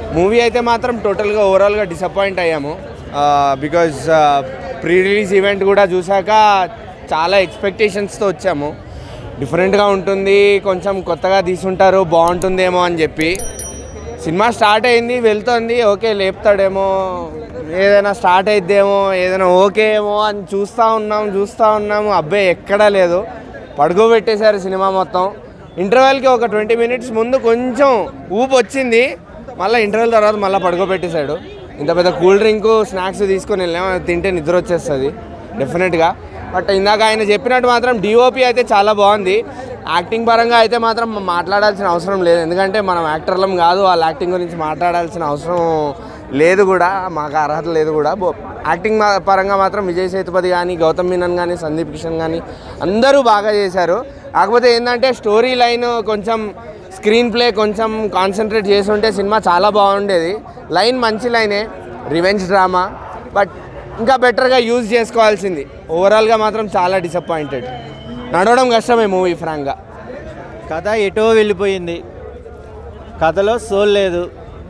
movie అయితే మాత్రం టోటల్గా ఓవరాల్గా డిసప్పాయింట్ అయ్యాము బికాజ్ ప్రీ రిలీజ్ ఈవెంట్ కూడా చూసాక చాలా ఎక్స్పెక్టేషన్స్తో వచ్చాము డిఫరెంట్గా ఉంటుంది కొంచెం కొత్తగా తీసుంటారు బాగుంటుందేమో అని చెప్పి సినిమా స్టార్ట్ అయింది వెళ్తుంది ఓకే లేపుతాడేమో ఏదైనా స్టార్ట్ అయిద్దేమో ఏదైనా ఓకే ఏమో అని చూస్తూ ఉన్నాం చూస్తూ ఉన్నాము అబ్బాయి ఎక్కడా లేదు పడుకోబెట్టేశారు సినిమా మొత్తం ఇంటర్వెల్కి ఒక ట్వంటీ మినిట్స్ ముందు కొంచెం ఊపు వచ్చింది మళ్ళీ ఇంటర్వెల్ తర్వాత మళ్ళీ పడుకోబెట్టేశాడు ఇంత పెద్ద కూల్ డ్రింక్ స్నాక్స్ తీసుకొని వెళ్ళాం అది తింటే నిద్ర వచ్చేస్తుంది డెఫినెట్గా బట్ ఇందాక ఆయన చెప్పినట్టు మాత్రం డిఓపి అయితే చాలా బాగుంది యాక్టింగ్ పరంగా అయితే మాత్రం మాట్లాడాల్సిన అవసరం లేదు ఎందుకంటే మనం యాక్టర్లం కాదు వాళ్ళ యాక్టింగ్ గురించి మాట్లాడాల్సిన అవసరం లేదు కూడా మాకు అర్హత లేదు కూడా బో- యాక్టింగ్ మా- పరంగా మాత్రం విజయ్ సేతుపతి కానీ గౌతమ్ మీనన్ కానీ సందీప్ కిషన్ కానీ అందరూ బాగా చేశారు కాకపోతే ఏంటంటే స్టోరీ లైన్ కొంచెం స్క్రీన్ ప్లే కొంచెం కాన్సన్ట్రేట్ చేసి ఉంటే సినిమా చాలా బాగుండేది లైన్ మంచి లైనే రివెంజ్ డ్రామా బట్ ఇంకా బెటర్గా యూజ్ చేసుకోవాల్సింది ఓవరాల్గా మాత్రం చాలా డిసప్పాయింటెడ్ నడవడం కష్టమే మూవీ ఫ్రాంక్గా కథ ఎటో వెళ్ళిపోయింది కథలో సోల్ లేదు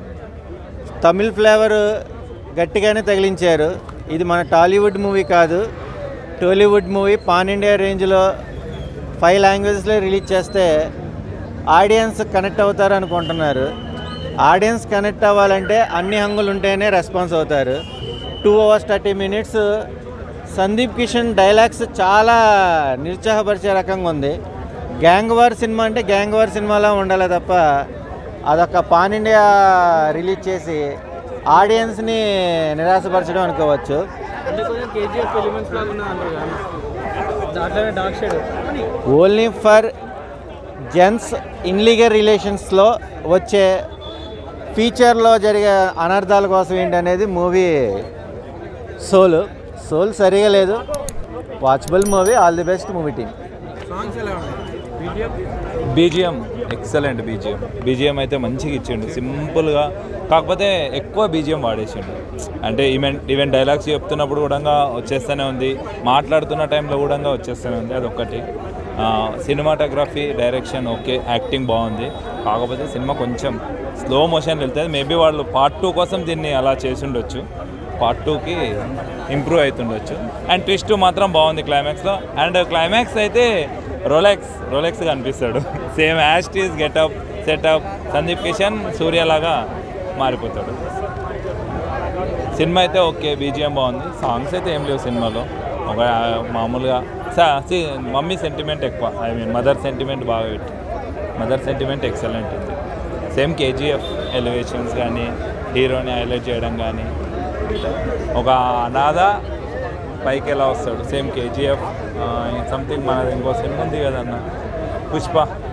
తమిళ్ ఫ్లేవర్ గట్టిగానే తగిలించారు ఇది మన టాలీవుడ్ మూవీ కాదు టాలీవుడ్ మూవీ పాన్ ఇండియా రేంజ్లో ఫైవ్ లాంగ్వేజెస్లో రిలీజ్ చేస్తే ఆడియన్స్ కనెక్ట్ అవుతారు అనుకుంటున్నారు ఆడియన్స్ కనెక్ట్ అవ్వాలంటే అన్ని హంగులు ఉంటేనే రెస్పాన్స్ అవుతారు two hours thirty minutes Sundeep Kishan dialogues చాలా నిరుత్సాహపరిచే రకంగా ఉంది గ్యాంగ్ వార్ సినిమా అంటే గ్యాంగ్ వార్ సినిమాలా ఉండాలి తప్ప అదొక పాన్ ఇండియా రిలీజ్ చేసి ఆడియన్స్ని నిరాశపరచడం అనుకోవచ్చు అంటే కొంచెం కేజీఎఫ్ ఎలిమెంట్స్ లాగా ఉన్నది అంటారు కదా దాంట్లోనే dark shade only for gents illegal రిలేషన్స్లో వచ్చే ఫీచర్లో జరిగే అనర్థాల కోసం ఏంటనేది మూవీ సోల్ సోల్ సరిగా లేదు watchable movie all the best movie team songs ఎలా ఉన్నాయి BGM BGM excellent BGM BGM అయితే మంచిగా ఇచ్చిండు సింపుల్గా కాకపోతే ఎక్కువ బీజిఎం వాడేసిండు అంటే ఈవెంట్ ఈవెంట్ డైలాగ్స్ చెప్తున్నప్పుడు కూడా వచ్చేస్తూనే ఉంది మాట్లాడుతున్న టైంలో కూడా వచ్చేస్తూనే ఉంది అదొక్కటి సినిమాటోగ్రఫీ డైరెక్షన్ ఓకే యాక్టింగ్ బాగుంది కాకపోతే సినిమా కొంచెం స్లో మోషన్ వెళ్తుంది మేబీ వాళ్ళు పార్ట్ టూ కోసం దీన్ని అలా చేసి ఉండొచ్చు పార్ట్ టూకి ఇంప్రూవ్ అవుతుండొచ్చు అండ్ ట్విస్ట్ మాత్రం బాగుంది క్లైమాక్స్లో అండ్ క్లైమాక్స్ అయితే రోలెక్స్ రోలెక్స్ కనిపిస్తాడు same as it is getup setup Sundeep Kishan సూర్యలాగా మారిపోతాడు సినిమా అయితే ఓకే బీజిఎం బాగుంది సాంగ్స్ అయితే ఏం లేవు సినిమాలో ఒక మామూలుగా స- సి- మమ్మీ సెంటిమెంట్ ఎక్కువ ఐ మీన్ మదర్ సెంటిమెంట్ బాగా పెట్టి మదర్ సెంటిమెంట్ ఎక్సలెంట్ ఉంది సేమ్ కేజీఎఫ్ ఎలివేషన్స్ కానీ హీరోని హైలైట్ చేయడం కానీ ఒక అనాథ పైకి ఎలా వస్తాడు సేమ్ కేజీఎఫ్ సంథింగ్ మనది ఇంకో సినిమా ఉంది కదన్న పుష్ప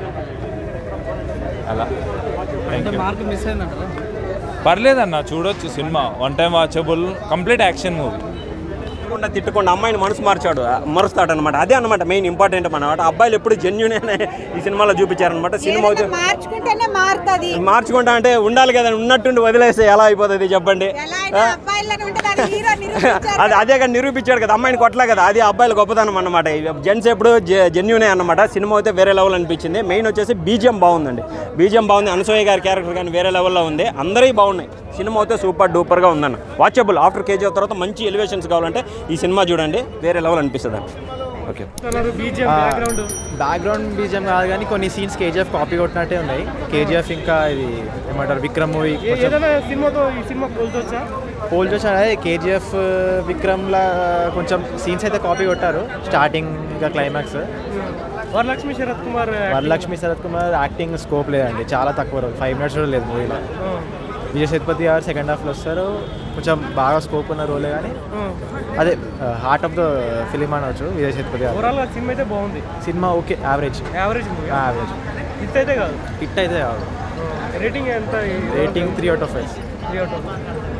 అలా థ్యాంక్ యూ మార్క్ మిస్ అయిందంటారా పర్లేదన్న చూడొచ్చు cinema one time watchable complete action movie తిట్టకుండా తిట్టకుండా అమ్మాయిని మనసు మార్చాడు మరుస్తాడు అనమాట అదే అనమాట మెయిన్ ఇంపార్టెంట్ అనమాట అబ్బాయిలు ఎప్పుడు జెన్యున్ ఈ సినిమాలో చూపించారనమాట సినిమా అయితే ఏదైనా మార్చుకుంటేనే మారుతుంది మార్చుకుంటా అంటే ఉండాలి కదా ఉన్నట్టుండి వదిలేస్తే ఎలా అయిపోతుంది చెప్పండి ఎలా అయినా అబ్బాయిలను ఉంటుంది అది హీరో నిరూపించారు అది అదే కదా నిరూపించాడు కదా అమ్మాయిని కొట్టలే కదా అది అబ్బాయిల గొప్పతనం అనమాట జెంట్స్ ఎప్పుడు జెన్యునే అనమాట సినిమా అయితే వేరే లెవెల్ అనిపించింది మెయిన్ వచ్చేసి బీజిఎం బాగుందండి బీజిఎం బాగుంది అనసూయ గారి క్యారెక్టర్ కానీ వేరే లెవెల్లో ఉంది అందరివి బాగున్నాయి సినిమా అయితే సూపర్ డూపర్గా ఉందన్న వాచబుల్ ఆఫ్టర్ కేజీ తర్వాత మంచి ఎలివేషన్స్ కావాలంటే ఈ సినిమా చూడండి వేరే లెవెల్ అనిపిస్తుంది ఓకే బీజిఎం బ్యాక్గ్రౌండ్ బ్యాక్గ్రౌండ్ బీజం కాదు కానీ కొన్ని సీన్స్ కేజీఎఫ్ కాపీ కొట్టినట్టే ఉన్నాయి కేజీఎఫ్ ఇంకా ఇది ఏమంటారు విక్రమ్ మూవీ ఏదైనా సినిమాతో ఈ సినిమా పోల్చొచ్చా పోల్ చూసాను అదే కేజీఎఫ్ విక్రమ్లా కొంచెం సీన్స్ అయితే కాపీ కొట్టారు స్టార్టింగ్ ఇంకా climax Varalakshmi Sarath Kumar Varalakshmi Sarath Kumar acting scope లేదండి చాలా తక్కువ రోజు ఫైవ్ మినిట్స్ కూడా లేదు మూవీలో విజయ్ సేతుపతి గారు సెకండ్ హాఫ్లో వస్తారు కొంచెం బాగా స్కోప్ ఉన్న రోలే కానీ అదే హార్ట్ ఆఫ్ ద ఫిలిం అనవచ్చు విజయ్ సేతుపతి గారు ఓవరాల్ గా సినిమా అయితే బాగుంది cinema okay average average movie average hit అయితే కాదు హిట్ అయితే కాదు రేటింగ్ ఎంత rating three out of five three out